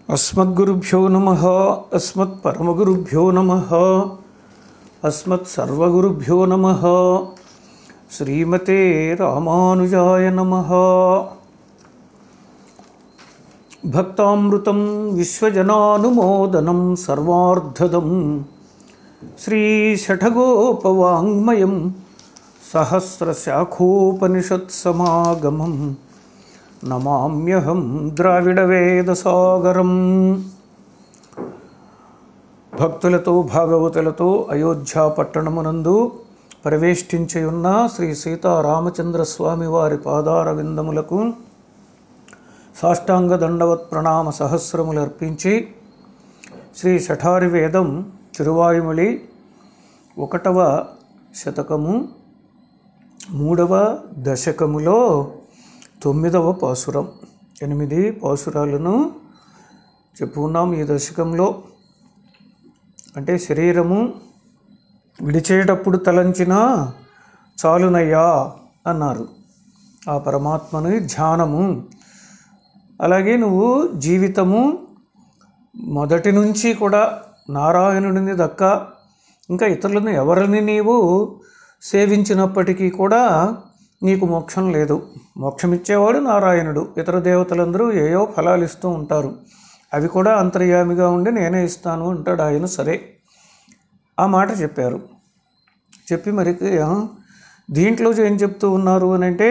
అస్మద్గురుభ్యో నమ అస్మత్పరమగురుభ్యో నమ అస్మత్సర్వగురుభ్యో నమ శ్రీమతే రామానుజాయ నమ భక్తామృతం విశ్వజనానుమోదనం సర్వార్ధదం శ్రీషఠగోపవాङ्మయం సహస్రశాఖోపనిషత్సమాగమం నమామ్యహం ద్రావిడవేదసాగరం భక్తులతో భాగవతులతో అయోధ్య పట్టణమునందు ప్రవేష్టించి ఉన్న శ్రీ సీతారామచంద్ర స్వామి వారి పాదార విందములకు సాష్టాంగ దండవత్ ప్రణామ సహస్రములు అర్పించి శ్రీ శఠారి వేదం తిరువాయుమలి ఒకటవ శతకము మూడవ దశకములో తొమ్మిదవ పాసురం ఎనిమిది పాసురాలను చెప్పుకున్నాం ఈ దశకంలో అంటే శరీరము విడిచేటప్పుడు తలంచిన చాలునయ్యా అన్నారు ఆ పరమాత్మని ధ్యానము అలాగే నువ్వు జీవితము మొదటి నుంచి కూడా నారాయణుడిని దక్క ఇంకా ఇతరులను ఎవరిని నీవు సేవించినప్పటికీ కూడా నీకు మోక్షం లేదు మోక్షం ఇచ్చేవాడు నారాయణుడు ఇతర దేవతలందరూ ఏయో ఫలాలు ఇస్తూ ఉంటారు అవి కూడా అంతర్యామిగా ఉండి నేనే ఇస్తాను అంటాడు ఆయన సరే ఆ మాట చెప్పారు చెప్పి మరి ఆ, దీంట్లో ఏం చెప్తూ ఉన్నారు అని అంటే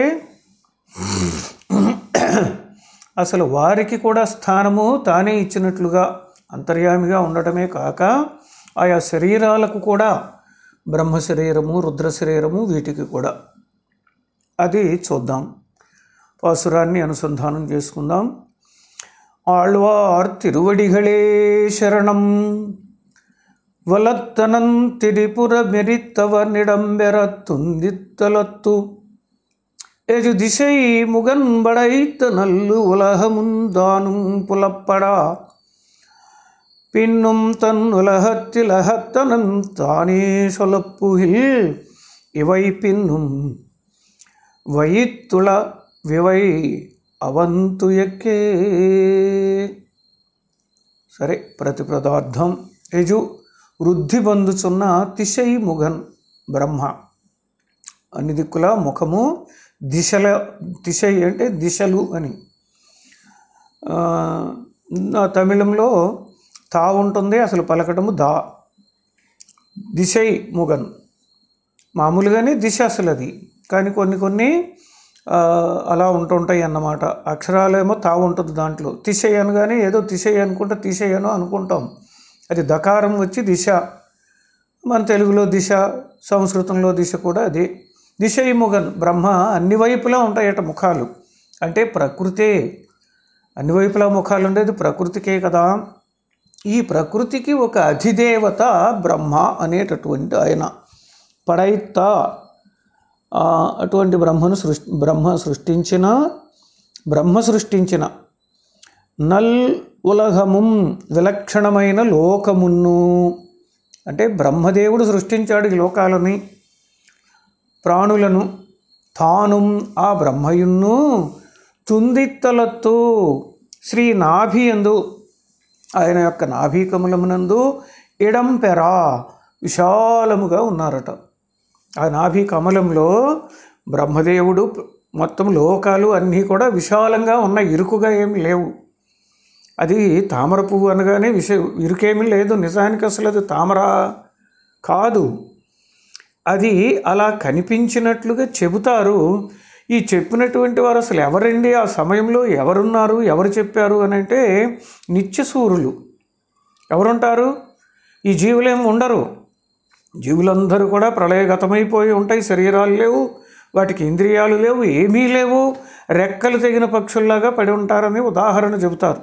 అసలు వారికి కూడా స్థానము తానే ఇచ్చినట్లుగా అంతర్యామిగా ఉండటమే కాక ఆయా శరీరాలకు కూడా బ్రహ్మ శరీరము రుద్ర శరీరము వీటికి కూడా అది చూద్దాం పాసురాన్ని అనుసంధానం చేసుకుందాం ఆళ్వార్ తిరువడిகளே శరణం వలత్తనం తిరిపుర మెరిత్తవ నిడంబెర తుందిత్తలత్తు எஜு திசை முகன் படைத்த நல்லு உலகமுந்தானும் புலப்படா பின்னும் தன் உலகத்தில் அகத்தனன் தானே சொலப்புகில் இவை பின்னும் వయిత్తుల వివై అవంతుయక్కే సరే ప్రతిపదార్థం యజు వృద్ధి పొందుచున్న తిశై ముగన్ బ్రహ్మ అన్ని దిక్కుల ముఖము దిశల దిశై అంటే దిశలు అని ఆ, నా తమిళంలో తా ఉంటుంది అసలు పలకటము దా దిశై ముగన్ మామూలుగానే దిశ అసలు అది కానీ కొన్ని కొన్ని ఆ, అలా ఉంటుంటాయి అన్నమాట అక్షరాలేమో తా ఉంటుంది దాంట్లో తిశై అనగానే ఏదో తిశై అనుకుంటా తీసేయను అనుకుంటాం అది దకారం వచ్చి దిశ మన తెలుగులో దిశ సంస్కృతంలో దిశ కూడా అది దిశై ముగన్ బ్రహ్మ అన్ని వైపులా ఉంటాయట ముఖాలు అంటే ప్రకృతే అన్ని వైపులా ముఖాలు ఉండేది ప్రకృతికే కదా ఈ ప్రకృతికి ఒక అధిదేవత బ్రహ్మ అనేటటువంటి ఆయన పడైత ఆ, అటువంటి బ్రహ్మను సృష్టి బ్రహ్మ సృష్టించిన బ్రహ్మ సృష్టించిన నల్ ఉలగముం విలక్షణమైన లోకమును అంటే బ్రహ్మదేవుడు సృష్టించాడు ఈ లోకాలని ప్రాణులను తాను ఆ బ్రహ్మయున్ను తుందిత్తలతో శ్రీ నాభి ఎందు ఆయన యొక్క నాభీకమలమునందు ఇడంపెరా విశాలముగా ఉన్నారట ఆ నాభి కమలంలో బ్రహ్మదేవుడు మొత్తం లోకాలు అన్నీ కూడా విశాలంగా ఉన్న ఇరుకుగా ఏమి లేవు అది తామర పువ్వు అనగానే విష ఇరుకేమీ లేదు నిజానికి అసలు అది తామర కాదు అది అలా కనిపించినట్లుగా చెబుతారు ఈ చెప్పినటువంటి వారు అసలు ఎవరండి ఆ సమయంలో ఎవరున్నారు ఎవరు చెప్పారు అని అంటే నిత్యసూరులు ఎవరుంటారు ఈ జీవులేం ఉండరు జీవులందరూ కూడా ప్రళయగతమైపోయి ఉంటాయి శరీరాలు లేవు వాటికి ఇంద్రియాలు లేవు ఏమీ లేవు రెక్కలు తెగిన పక్షుల్లాగా పడి ఉంటారని ఉదాహరణ చెబుతారు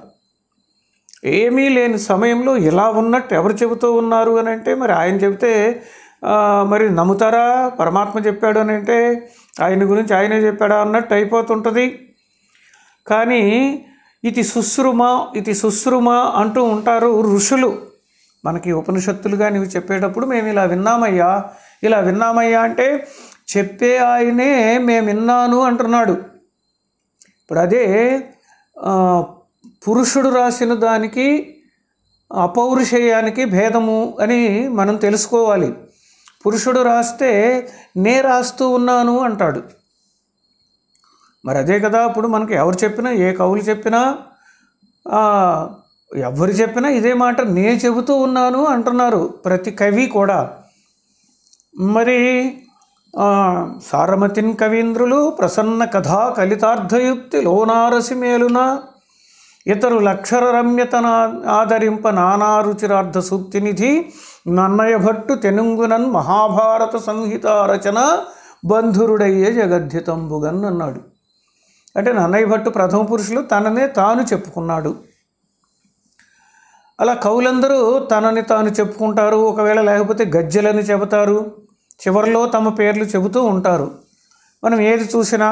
ఏమీ లేని సమయంలో ఇలా ఉన్నట్టు ఎవరు చెబుతూ ఉన్నారు అని అంటే మరి ఆయన చెబితే ఆ, మరి నమ్ముతారా పరమాత్మ చెప్పాడు అని అంటే ఆయన గురించి ఆయనే చెప్పాడా అన్నట్టు అయిపోతుంటుంది కానీ ఇది సుశ్రుమ ఇది సుశ్రుమ అంటూ ఉంటారు ఋషులు మనకి ఉపనిషత్తులుగా నీవు చెప్పేటప్పుడు మేము ఇలా విన్నామయ్యా ఇలా విన్నామయ్యా అంటే చెప్పే ఆయనే మేము విన్నాను అంటున్నాడు ఇప్పుడు అదే ఆ, పురుషుడు రాసిన దానికి అపౌరుషేయానికి భేదము అని మనం తెలుసుకోవాలి పురుషుడు రాస్తే నే రాస్తూ ఉన్నాను అంటాడు మరి అదే కదా ఇప్పుడు మనకి ఎవరు చెప్పినా ఏ కవులు చెప్పినా ఆ, ఎవరు చెప్పినా ఇదే మాట నే చెబుతూ ఉన్నాను అంటున్నారు ప్రతి కవి కూడా మరి ఆ, సారమతిన్ కవీంద్రులు ప్రసన్న కథా కలితార్థయుక్తి లోనారసి మేలున ఇతరు లక్షర రమ్యతన ఆదరింప నానా రుచిరార్థ సూక్తి నిధి నన్నయ భట్టు తెనుంగునన్ మహాభారత సంహిత రచన బంధురుడయ్యే జగద్ధితంబుగన్ అన్నాడు అంటే నన్నయ్య భట్టు ప్రథమ పురుషులు తననే తాను చెప్పుకున్నాడు అలా కవులందరూ తనని తాను చెప్పుకుంటారు ఒకవేళ లేకపోతే గజ్జెలని చెబుతారు చివరిలో తమ పేర్లు చెబుతూ ఉంటారు మనం ఏది చూసినా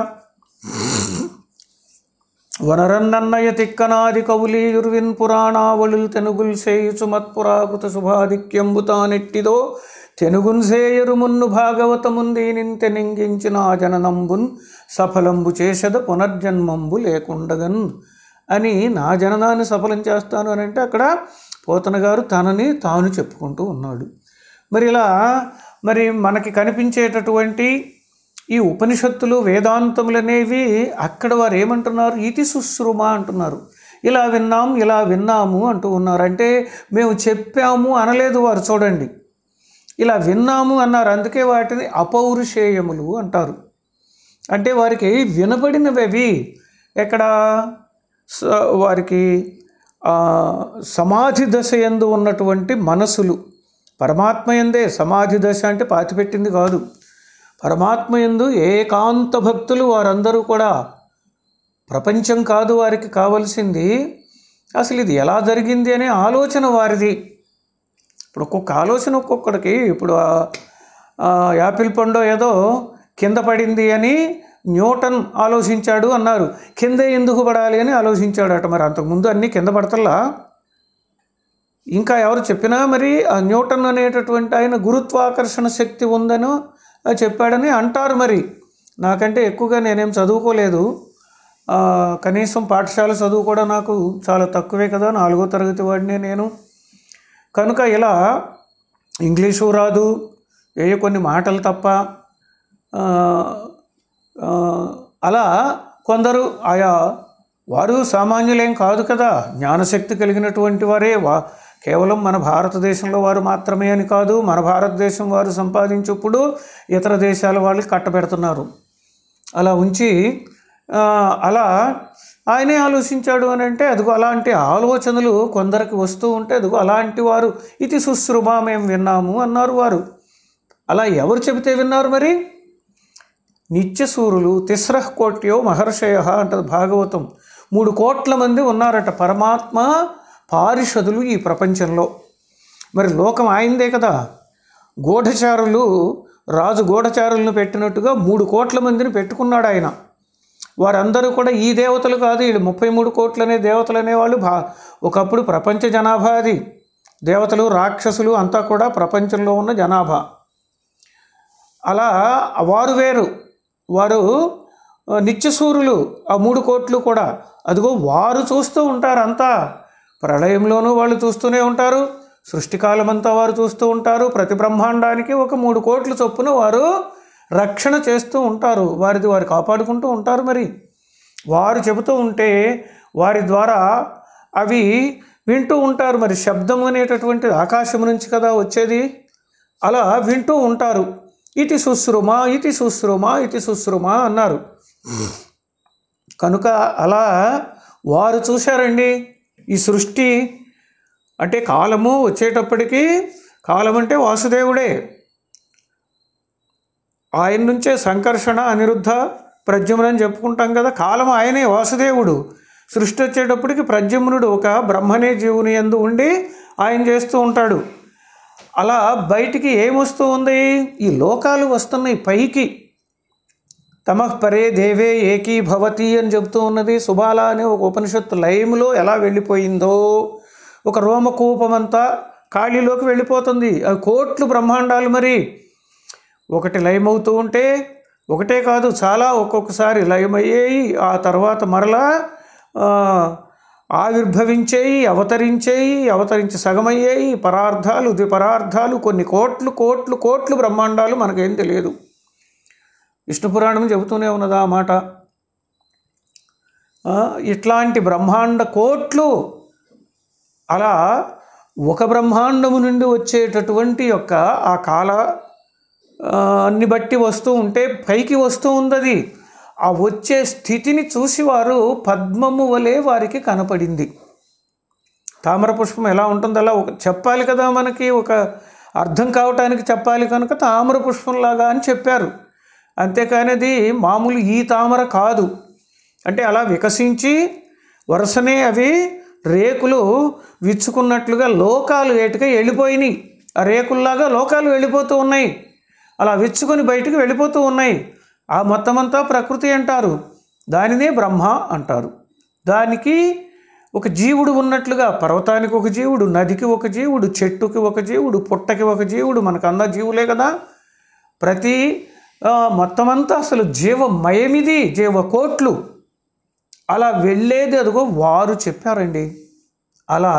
వనరన్నన్నయ తిక్కనాది కవులీయుర్విన్ పురాణావళుల్ తెనుగుల్ సేయుచు మత్పురాకృత శుభాధిక్యంబుతానెట్టిదో తెనుగున్ సేయరు మున్ను భాగవతముందీనిన్ తెనింగించిన ఆ జననంబున్ సఫలంబు చేసద పునర్జన్మంబు లేకుండగన్ అని నా జననాన్ని సఫలం చేస్తాను అని అంటే అక్కడ పోతన గారు తనని తాను చెప్పుకుంటూ ఉన్నాడు మరి ఇలా మరి మనకి కనిపించేటటువంటి ఈ ఉపనిషత్తులు వేదాంతములు అనేవి అక్కడ వారు ఏమంటున్నారు ఇతి శుశ్రుమ అంటున్నారు ఇలా విన్నాం ఇలా విన్నాము అంటూ ఉన్నారు అంటే మేము చెప్పాము అనలేదు వారు చూడండి ఇలా విన్నాము అన్నారు అందుకే వాటిని అపౌరుషేయములు అంటారు అంటే వారికి వినబడినవి అవి ఎక్కడ స- వారికి ఆ, సమాధి దశ ఎందు ఉన్నటువంటి మనసులు పరమాత్మ ఎందే సమాధి దశ అంటే పాతిపెట్టింది కాదు పరమాత్మ ఎందు ఏకాంత భక్తులు వారందరూ కూడా ప్రపంచం కాదు వారికి కావలసింది అసలు ఇది ఎలా జరిగింది అనే ఆలోచన వారిది ఇప్పుడు ఒక్కొక్క ఆలోచన ఒక్కొక్కడికి ఇప్పుడు ఆ- ఆ యాపిల్ పండు ఏదో కింద పడింది అని న్యూటన్ ఆలోచించాడు అన్నారు కింద ఎందుకు పడాలి అని ఆలోచించాడట మరి అంతకుముందు అన్నీ కింద పడతల్లా ఇంకా ఎవరు చెప్పినా మరి ఆ న్యూటన్ అనేటటువంటి ఆయన గురుత్వాకర్షణ శక్తి ఉందనో ఆ చెప్పాడని అంటారు మరి నాకంటే ఎక్కువగా నేనేం చదువుకోలేదు ఆ, కనీసం పాఠశాల చదువు కూడా నాకు చాలా తక్కువే కదా నాలుగో తరగతి వాడినే నేను కనుక ఇలా ఇంగ్లీషు రాదు ఏ కొన్ని మాటలు తప్ప ఆ, ఆ, అలా కొందరు ఆయా వారు సామాన్యులేం కాదు కదా జ్ఞానశక్తి కలిగినటువంటి వారే వా కేవలం మన భారతదేశంలో వారు మాత్రమే అని కాదు మన భారతదేశం వారు సంపాదించినప్పుడు ఇతర దేశాల వాళ్ళకి కట్టబెడుతున్నారు అలా ఉంచి ఆ, అలా ఆయనే ఆలోచించాడు అని అంటే అదిగో అలాంటి ఆలోచనలు కొందరికి వస్తూ ఉంటే అదిగో అలాంటి వారు ఇది సుశ్రుమా మేము విన్నాము అన్నారు వారు అలా ఎవరు చెబితే విన్నారు మరి నిత్యసూరులు తిస్రః కోట్యో మహర్షయ అంటది భాగవతం మూడు కోట్ల మంది ఉన్నారట పరమాత్మ పారిషదులు ఈ ప్రపంచంలో మరి లోకం ఆయిందే కదా గూఢచారులు రాజు గూఢచారులను పెట్టినట్టుగా మూడు కోట్ల మందిని పెట్టుకున్నాడు ఆయన వారందరూ కూడా ఈ దేవతలు కాదు వీళ్ళు ముప్పై మూడు కోట్లు అనే దేవతలు అనేవాళ్ళు భా ఒకప్పుడు ప్రపంచ జనాభా అది దేవతలు రాక్షసులు అంతా కూడా ప్రపంచంలో ఉన్న జనాభా అలా వారు వేరు వారు ఆ, నిత్యసూరులు ఆ మూడు కోట్లు కూడా అదిగో వారు చూస్తూ ఉంటారు అంతా ప్రళయంలోనూ వాళ్ళు చూస్తూనే ఉంటారు సృష్టికాలం అంతా వారు చూస్తూ ఉంటారు ప్రతి బ్రహ్మాండానికి ఒక మూడు కోట్ల చొప్పున వారు రక్షణ చేస్తూ ఉంటారు వారిది వారు కాపాడుకుంటూ ఉంటారు మరి వారు చెబుతూ ఉంటే వారి ద్వారా అవి వింటూ ఉంటారు మరి శబ్దం అనేటటువంటిది ఆకాశం నుంచి కదా వచ్చేది అలా వింటూ ఉంటారు ఇతి శుశ్రుమా ఇతి శుశ్రుమా ఇతి శుశ్రుమా అన్నారు కనుక అలా వారు చూశారండి ఈ సృష్టి అంటే కాలము వచ్చేటప్పటికి కాలం అంటే వాసుదేవుడే ఆయన నుంచే సంకర్షణ అనిరుద్ధ ప్రద్యుమ్నుడు అని చెప్పుకుంటాం కదా కాలం ఆయనే వాసుదేవుడు సృష్టి వచ్చేటప్పటికి ప్రద్యుమ్నుడు ఒక బ్రహ్మనే జీవుని ఎందు ఉండి ఆయన చేస్తూ ఉంటాడు అలా బయటికి ఏమొస్తూ ఉంది ఈ లోకాలు వస్తున్నాయి పైకి తమః పరే దేవే ఏకీ భవతి అని చెబుతూ ఉన్నది సుబాల అనే ఒక ఉపనిషత్తు లయములో ఎలా వెళ్ళిపోయిందో ఒక రోమకూపమంతా ఖాళీలోకి వెళ్ళిపోతుంది అవి కోట్లు బ్రహ్మాండాలు మరి ఒకటి లయమవుతూ ఉంటే ఒకటే కాదు చాలా ఒక్కొక్కసారి లయమయ్యేయి ఆ తర్వాత మరలా ఆ, ఆవిర్భవించేయి అవతరించేయి అవతరించి సగమయ్యేయి పరార్థాలు ద్విపరార్థాలు కొన్ని కోట్లు కోట్లు కోట్లు బ్రహ్మాండాలు మనకేం తెలియదు విష్ణు పురాణం చెబుతూనే ఉన్నదా ఆ మాట ఆ, ఇట్లాంటి బ్రహ్మాండ కోట్లు అలా ఒక బ్రహ్మాండము నుండి వచ్చేటటువంటి యొక్క ఆ కాల ఆ, అన్ని బట్టి వస్తూ ఉంటే పైకి వస్తూ ఉందది ఆ వచ్చే స్థితిని చూసి వారు పద్మము వలె వారికి కనపడింది తామర పుష్పం ఎలా ఉంటుందో అలా ఒక చెప్పాలి కదా మనకి ఒక అర్థం కావటానికి చెప్పాలి కనుక తామర పుష్పంలాగా అని చెప్పారు అంతేకాని అది మామూలు ఈ తామర కాదు అంటే అలా వికసించి వరుసనే అవి రేకులు విచ్చుకున్నట్లుగా లోకాలు ఏటుగా వెళ్ళిపోయినాయి ఆ రేకుల్లాగా లోకాలు వెళ్ళిపోతూ ఉన్నాయి అలా విచ్చుకొని బయటికి వెళ్ళిపోతూ ఉన్నాయి ఆ మొత్తం అంతా ప్రకృతి అంటారు దానినే బ్రహ్మ అంటారు దానికి ఒక జీవుడు ఉన్నట్లుగా పర్వతానికి ఒక జీవుడు నదికి ఒక జీవుడు చెట్టుకి ఒక జీవుడు పుట్టకి ఒక జీవుడు మనకందా జీవులే కదా ప్రతి ఆ, మొత్తం అంతా అసలు జీవమయమిది జీవకోట్లు అలా వెళ్ళేది అదిగో వారు చెప్పారండి అలా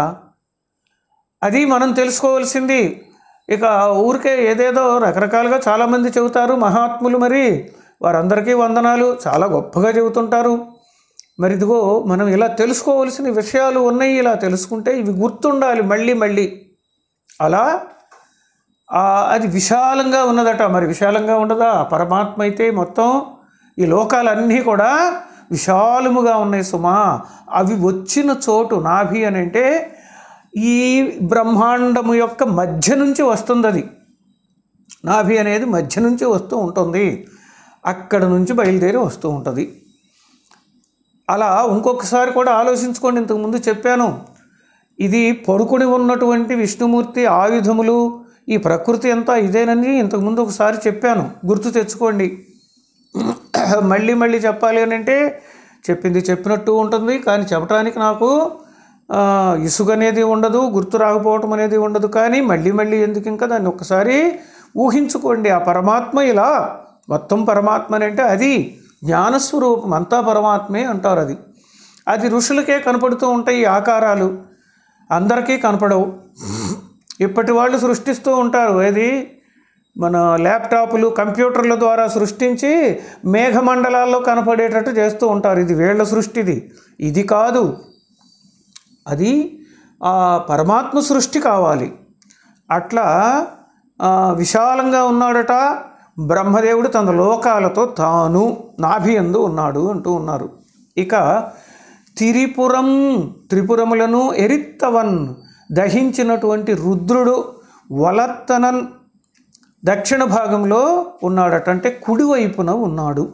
అది మనం తెలుసుకోవాల్సింది ఇక ఊరికే ఏదేదో రకరకాలుగా చాలామంది చెబుతారు మహాత్ములు మరి వారందరికీ వందనాలు చాలా గొప్పగా చెబుతుంటారు మరి ఇదిగో మనం ఇలా తెలుసుకోవాల్సిన విషయాలు ఉన్నాయి ఇలా తెలుసుకుంటే ఇవి గుర్తుండాలి మళ్ళీ మళ్ళీ అలా ఆ, అది విశాలంగా ఉన్నదట మరి విశాలంగా ఉండదా పరమాత్మ అయితే మొత్తం ఈ లోకాలన్నీ కూడా విశాలముగా ఉన్నాయి సుమా అవి వచ్చిన చోటు నాభి అని అంటే ఈ బ్రహ్మాండము యొక్క మధ్య నుంచి వస్తుంది అది నాభి అనేది మధ్య నుంచి వస్తూ ఉంటుంది అక్కడ నుంచి బయలుదేరి వస్తూ ఉంటుంది అలా ఇంకొకసారి కూడా ఆలోచించుకోండి ఇంతకుముందు చెప్పాను ఇది పడుకుని ఉన్నటువంటి విష్ణుమూర్తి ఆయుధములు ఈ ప్రకృతి అంతా ఇదేనని ఇంతకుముందు ఒకసారి చెప్పాను గుర్తు తెచ్చుకోండి మళ్ళీ మళ్ళీ చెప్పాలి అని అంటే చెప్పింది చెప్పినట్టు ఉంటుంది కానీ చెప్పడానికి నాకు ఆ, ఇసుక అనేది ఉండదు గుర్తు రాకపోవటం అనేది ఉండదు కానీ మళ్ళీ మళ్ళీ ఎందుకు ఇంకా దాన్ని ఒకసారి ఊహించుకోండి ఆ పరమాత్మ ఇలా మొత్తం పరమాత్మ అని అంటే అది జ్ఞానస్వరూపం అంతా పరమాత్మే అంటారు అది అది ఋషులకే కనపడుతూ ఉంటాయి ఈ ఆకారాలు అందరికీ కనపడవు ఇప్పటి వాళ్ళు సృష్టిస్తూ ఉంటారు ఏది మన ల్యాప్టాప్లు కంప్యూటర్ల ద్వారా సృష్టించి మేఘమండలాల్లో కనపడేటట్టు చేస్తూ ఉంటారు ఇది వీళ్ళ సృష్టిది ఇది కాదు అది ఆ పరమాత్మ సృష్టి కావాలి అట్లా ఆ, విశాలంగా ఉన్నాడట బ్రహ్మదేవుడు తన లోకాలతో తాను నాభియందు ఉన్నాడు అంటూ ఉన్నారు ఇక తిరిపురం త్రిపురములను ఎరిత్తవన్ దహించినటువంటి రుద్రుడు వలత్తనన్ దక్షిణ భాగంలో ఉన్నాడట అంటే కుడివైపున ఉన్నాడు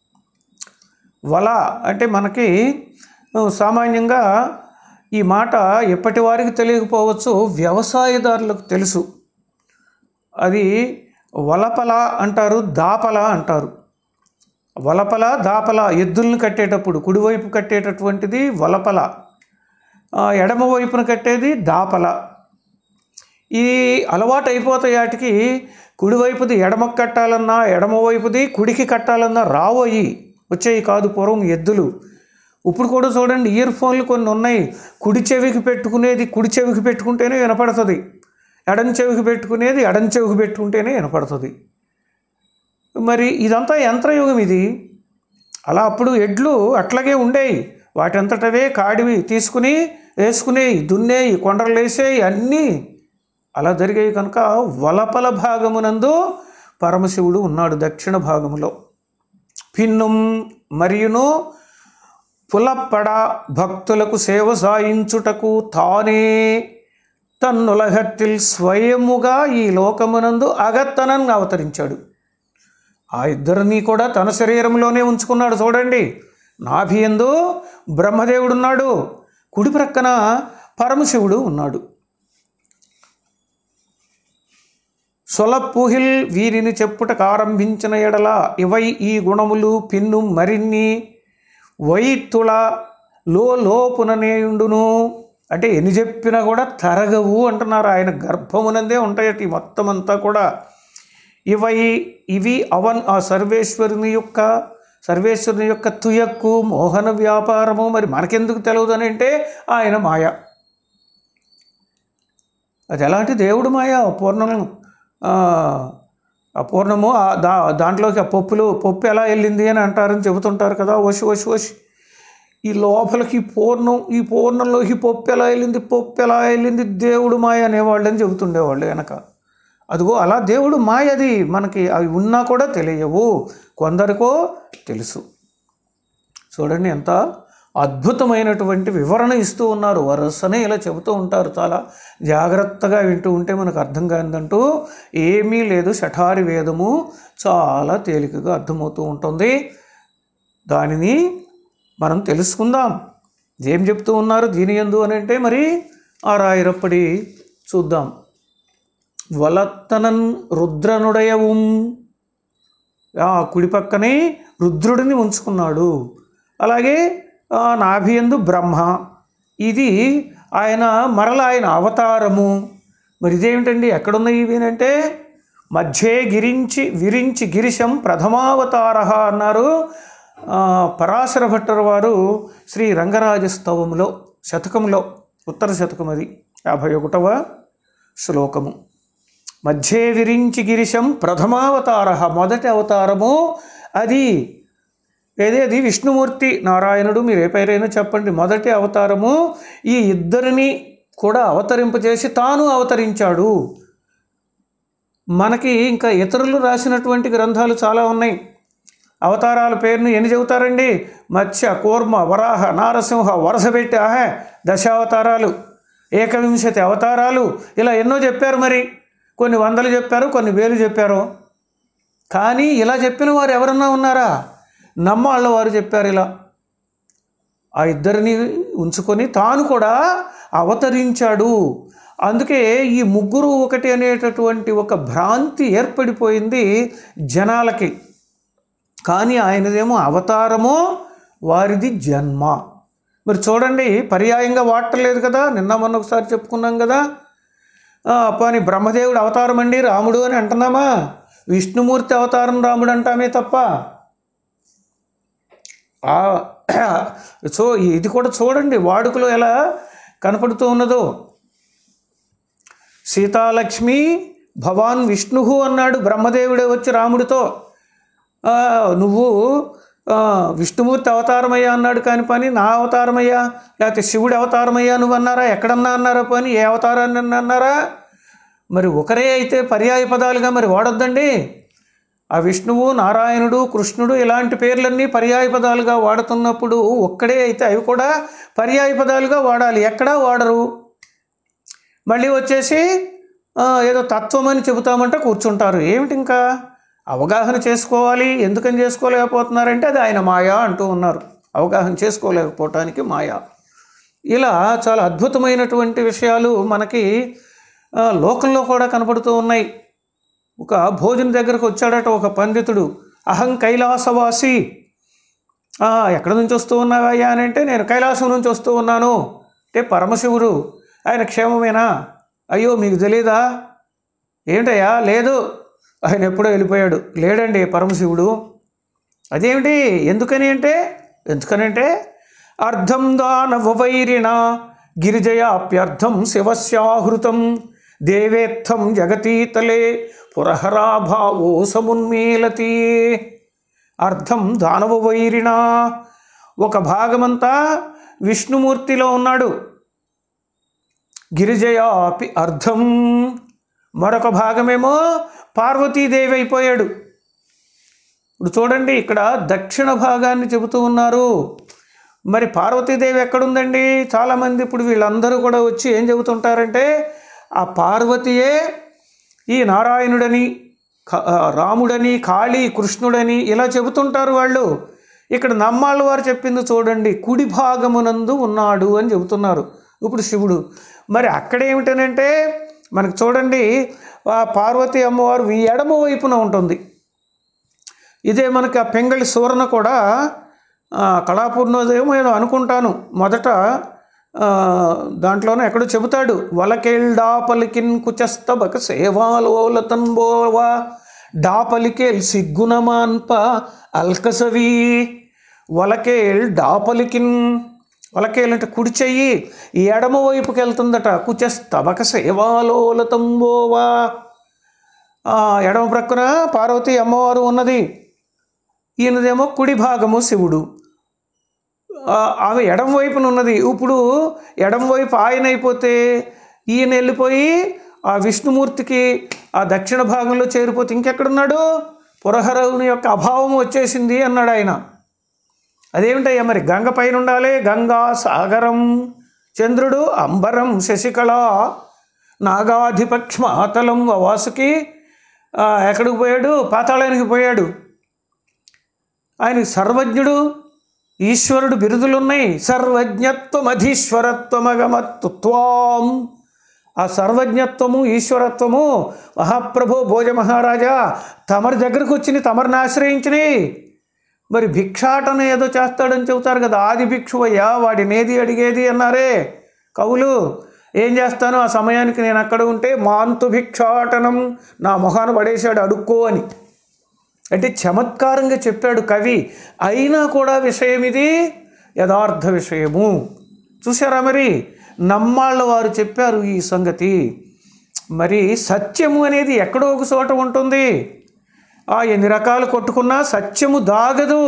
వల అంటే మనకి ఆ, సామాన్యంగా ఈ మాట ఎప్పటి వారికి తెలియకపోవచ్చు వ్యవసాయదారులకు తెలుసు అది వలపల అంటారు దాపల అంటారు వలపల దాపల ఎద్దుల్ని కట్టేటప్పుడు కుడివైపు కట్టేటటువంటిది వలపల ఆ, ఎడమ వైపున కట్టేది దాపల ఈ అలవాటు అయిపోతాయి వాటికి కుడివైపుది ఎడమకు కట్టాలన్నా ఎడమ వైపుది కుడికి కట్టాలన్నా రావోయి వచ్చేవి కాదు పూర్వం ఎద్దులు ఇప్పుడు కూడా చూడండి ఇయర్ ఫోన్లు కొన్ని ఉన్నాయి కుడి చెవికి పెట్టుకునేది కుడి చెవికి పెట్టుకుంటేనే వినపడుతుంది ఎడం చెవికి పెట్టుకునేది ఎడం చెవికి పెట్టుకుంటేనే వినపడుతుంది మరి ఇదంతా యంత్రయుగం ఇది అలా అప్పుడు ఎడ్లు అట్లాగే ఉండేవి వాటంతటవే కాడివి తీసుకుని వేసుకునేవి దున్నేవి కొండలు వేసేవి అన్నీ అలా జరిగేవి కనుక వలపల భాగమునందు పరమశివుడు ఉన్నాడు దక్షిణ భాగములో పిన్నుం మరియును పులప్పడ భక్తులకు సేవ సాయించుటకు తానే తన్నులగట్టిల్ స్వయముగా ఈ లోకమునందు అగత్తనన్ అవతరించాడు ఆ ఇద్దరిని కూడా తన శరీరంలోనే ఉంచుకున్నాడు చూడండి నాభియందు బ్రహ్మదేవుడున్నాడు కుడి ప్రక్కన పరమశివుడు ఉన్నాడు సొలప్పుహిల్ వీరిని చెప్పుటకు ఆరంభించిన ఎడల ఇవై ఈ గుణములు పిన్ను మరిన్ని వైతుల లో లోపుననేయుండును అంటే ఎన్ని చెప్పినా కూడా తరగవు అంటున్నారు ఆయన గర్భమునందే ఉంటాయట ఈ మొత్తం అంతా కూడా ఇవై ఇవి అవన్ ఆ సర్వేశ్వరుని యొక్క సర్వేశ్వరుని యొక్క తుయక్కు మోహన వ్యాపారము మరి మనకెందుకు తెలియదు అని అంటే ఆయన మాయ అది ఎలాంటి దేవుడు మాయ పూర్ణం ఆ, ఆ పూర్ణము ఆ దా దాంట్లోకి ఆ పప్పులు పప్పు ఎలా వెళ్ళింది అని అంటారని చెబుతుంటారు కదా వసి వసి వసి ఈ లోపలికి ఈ పూర్ణం ఈ పూర్ణంలోకి పప్పు ఎలా వెళ్ళింది పప్పు ఎలా వెళ్ళింది దేవుడు మాయ అనేవాళ్ళు అని చెబుతుండేవాళ్ళు వెనక అదిగో అలా దేవుడు మాయది మనకి అవి ఉన్నా కూడా తెలియవు కొందరికో తెలుసు చూడండి ఎంత అద్భుతమైనటువంటి వివరణ ఇస్తూ ఉన్నారు వరుసనే ఇలా చెబుతూ ఉంటారు చాలా జాగ్రత్తగా వింటూ ఉంటే మనకు అర్థం కానిదంటూ ఏమీ లేదు శఠారి వేదము చాలా తేలికగా అర్థమవుతూ ఉంటుంది దానిని మనం తెలుసుకుందాం ఏం చెప్తూ ఉన్నారు దీని ఎందు అని అంటే మరి ఆ రాయిరప్పటి చూద్దాం వలత్తనన్ రుద్రనుడయவும் ఆ కుడి పక్కనే రుద్రుడిని ఉంచుకున్నాడు అలాగే ఆ నాభియందు బ్రహ్మ ఇది ఆయన మరల ఆయన అవతారము మరి ఇదేమిటండి ఎక్కడున్నాయి ఇవి అంటే మధ్యే గిరించి విరించి గిరిశం ప్రథమావతార అన్నారు ఆ, పరాశర భట్టర్ వారు శ్రీ రంగరాజ స్తవములో శతకంలో ఉత్తర శతకం అది యాభై ఒకటవ శ్లోకము మధ్యే విరించి గిరిశం ప్రథమావతార మొదటి అవతారము అది ఏది అది విష్ణుమూర్తి నారాయణుడు మీరు ఏ పేరైనా చెప్పండి మొదటి అవతారము ఈ ఇద్దరిని కూడా అవతరింపజేసి తాను అవతరించాడు మనకి ఇంకా ఇతరులు రాసినటువంటి గ్రంథాలు చాలా ఉన్నాయి అవతారాల పేరును ఎన్ని చెబుతారండి మత్స్య కూర్మ వరాహ నారసింహ వరుస పెట్టి ఆహే దశావతారాలు ఏకవింశతి అవతారాలు ఇలా ఎన్నో చెప్పారు మరి కొన్ని వందలు చెప్పారు కొన్ని వేలు చెప్పారు కానీ ఇలా చెప్పిన వారు ఎవరన్నా ఉన్నారా నమ్మాళ్ళ వారు చెప్పారు ఇలా ఆ ఇద్దరిని ఉంచుకొని తాను కూడా అవతరించాడు అందుకే ఈ ముగ్గురు ఒకటి అనేటటువంటి ఒక భ్రాంతి ఏర్పడిపోయింది జనాలకి కానీ ఆయనదేమో అవతారము వారిది జన్మ మరి చూడండి పర్యాయంగా వాడటలేదు కదా నిన్న మొన్న ఒకసారి చెప్పుకున్నాం కదా ఆ, పోనీ బ్రహ్మదేవుడు అవతారం అండి రాముడు అని అంటున్నామా విష్ణుమూర్తి అవతారం రాముడు అంటామే తప్ప ఆ, సో ఇది కూడా చూడండి వాడుకలో ఎలా కనపడుతూ ఉన్నదో సీతాలక్ష్మి భవాన్ విష్ణు అన్నాడు బ్రహ్మదేవుడే వచ్చి రాముడితో ఆ, నువ్వు ఆ, విష్ణుమూర్తి అవతారమయ్యా అన్నాడు కాని పని నా అవతారమయ్యా లేకపోతే శివుడి అవతారమయ్యా నువ్వు అన్నారా ఎక్కడన్నా అన్నారా పని ఏ అవతారాన్ని అన్నా అన్నారా మరి ఒకరే అయితే పర్యాయ పదాలుగా మరి వాడొద్దండి ఆ విష్ణువు నారాయణుడు కృష్ణుడు ఇలాంటి పేర్లన్నీ పర్యాయ పదాలుగా వాడుతున్నప్పుడు ఒక్కడే అయితే అవి కూడా పర్యాయ పదాలుగా వాడాలి ఎక్కడా వాడరు మళ్ళీ వచ్చేసి ఆ, ఏదో తత్వం అని చెబుతామంటే కూర్చుంటారు ఏమిటి ఇంకా అవగాహన చేసుకోవాలి ఎందుకని చేసుకోలేకపోతున్నారంటే అది ఆయన మాయా అంటూ ఉన్నారు అవగాహన చేసుకోలేకపోవటానికి మాయా ఇలా చాలా అద్భుతమైనటువంటి విషయాలు మనకి ఆ, లోకంలో కూడా కనపడుతూ ఉన్నాయి ఒక భోజన దగ్గరకు వచ్చాడట ఒక పండితుడు అహం కైలాసవాసి "ఆ, ఎక్కడి నుంచి వస్తూ ఉన్నావయ్యా అని అంటే నేను కైలాసం నుంచి వస్తూ ఉన్నాను అంటే పరమశివుడు ఆయన క్షేమమేనా అయ్యో మీకు తెలీదా ఏమిటయ్యా లేదు ఆయన ఎప్పుడో వెళ్ళిపోయాడు లేడండి పరమశివుడు అదేమిటి ఎందుకని అంటే ఎందుకనంటే అర్ధం దానవైరిణ గిరిజయాప్యర్థం శివస్యాహృతం దేవేత్థం జగతీతలే పురహరాభావో సమున్మేలతి అర్థం దానవ వైరిణ ఒక భాగమంతా విష్ణుమూర్తిలో ఉన్నాడు గిరిజయాపి అర్థం మరొక భాగమేమో పార్వతీదేవి అయిపోయాడు ఇప్పుడు చూడండి ఇక్కడ దక్షిణ భాగాన్ని చెబుతూ ఉన్నారు మరి పార్వతీదేవి ఎక్కడుందండి చాలామంది ఇప్పుడు వీళ్ళందరూ కూడా వచ్చి ఏం చెబుతుంటారంటే ఆ పార్వతియే ఈ నారాయణుడని క- ఆ, రాముడని కాళీ కృష్ణుడని ఇలా చెబుతుంటారు వాళ్ళు ఇక్కడ నమ్మాళ్ళ వారు చెప్పింది చూడండి కుడి భాగమునందు ఉన్నాడు అని చెబుతున్నారు ఇప్పుడు శివుడు మరి అక్కడేమిటనంటే మనకు చూడండి ఆ పార్వతీ అమ్మవారు ఈ ఎడమ వైపున ఉంటుంది ఇదే మనకి ఆ పెంగళి సువర్ణ కూడా ఆ, కళాపూర్ణోదయం ఏదో అనుకుంటాను మొదట ఆ, దాంట్లోనే ఎక్కడో చెబుతాడు వలకెల్డా పలికిన్ కుచస్తబక సేవాలోలతన్ బోవా డాపలికేల్ సిగ్గునమాన్ప అల్కసవి వలకేల్ డాపలికిన్ వలకేల్ అంటే కుడి చెయ్యి ఈ ఎడమ వైపుకి వెళ్తుందట కుచస్తబక సేవాలోలతంబోవా ఆ, ఎడమ ప్రక్కన పార్వతి అమ్మవారు ఉన్నది ఈయనదేమో కుడి భాగము శివుడు ఆ, ఆమె ఎడం వైపున ఉన్నది ఇప్పుడు ఎడం వైపు ఆయన అయిపోతే ఈయన వెళ్ళిపోయి ఆ విష్ణుమూర్తికి ఆ దక్షిణ భాగంలో చేరిపోతే ఇంకెక్కడున్నాడు పురహరుని యొక్క అభావం వచ్చేసింది అన్నాడు ఆయన అదేమిటయ్యా మరి గంగ పైన ఉండాలి గంగా సాగరం చంద్రుడు అంబరం శశికళ నాగాధిపక్ష్మాతలం వాసుకి ఆ, ఎక్కడికి పోయాడు పాతాళానికి పోయాడు ఆయన సర్వజ్ఞుడు ఈశ్వరుడు బిరుదులున్నాయి సర్వజ్ఞత్వం అధీశ్వరత్వమగమత్వం ఆ సర్వజ్ఞత్వము ఈశ్వరత్వము మహాప్రభు భోజ మహారాజా తమరి దగ్గరకు వచ్చినాయి తమరిని ఆశ్రయించినాయి మరి భిక్షాటన ఏదో చేస్తాడని చెబుతారు కదా ఆది భిక్షువయ్యా వాడినేది అడిగేది అన్నారే కవులు ఏం చేస్తాను ఆ సమయానికి నేను అక్కడ ఉంటే మాంతు భిక్షాటనం నా మొహాన పడేశాడు అడుక్కో అని అంటే చమత్కారంగా చెప్పాడు కవి అయినా కూడా విషయం ఇది యథార్థ విషయము చూసారా మరి నమ్మాళ్ళ వారు చెప్పారు ఈ సంగతి మరి సత్యము అనేది ఎక్కడో ఒక చోట ఉంటుంది ఆ ఎన్ని రకాలు కొట్టుకున్నా సత్యము దాగదు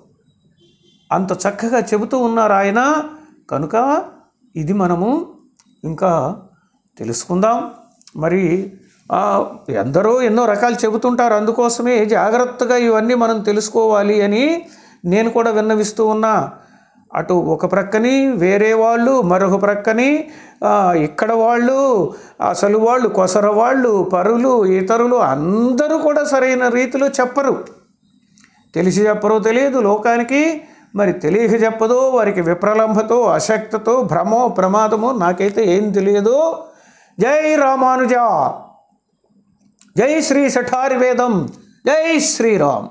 అంత చక్కగా చెబుతూ ఉన్నారు ఆయన కనుక ఇది మనము ఇంకా తెలుసుకుందాం మరి ఆ, ఎందరో ఎన్నో రకాలు చెబుతుంటారు అందుకోసమే జాగ్రత్తగా ఇవన్నీ మనం తెలుసుకోవాలి అని నేను కూడా విన్నవిస్తూ ఉన్నా అటు ఒక ప్రక్కని వేరే వాళ్ళు మరొక ప్రక్కని ఆ, ఇక్కడ వాళ్ళు అసలు వాళ్ళు కొసర వాళ్ళు పరులు ఇతరులు అందరూ కూడా సరైన రీతిలో చెప్పరు తెలిసి చెప్పరో తెలియదు లోకానికి మరి తెలియక చెప్పదో వారికి విప్రలంభతో అశక్తతో భ్రమో ప్రమాదమో నాకైతే ఏం తెలియదు జై రామానుజ జై శ్రీ సఠారి వేదం జై శ్రీరామ్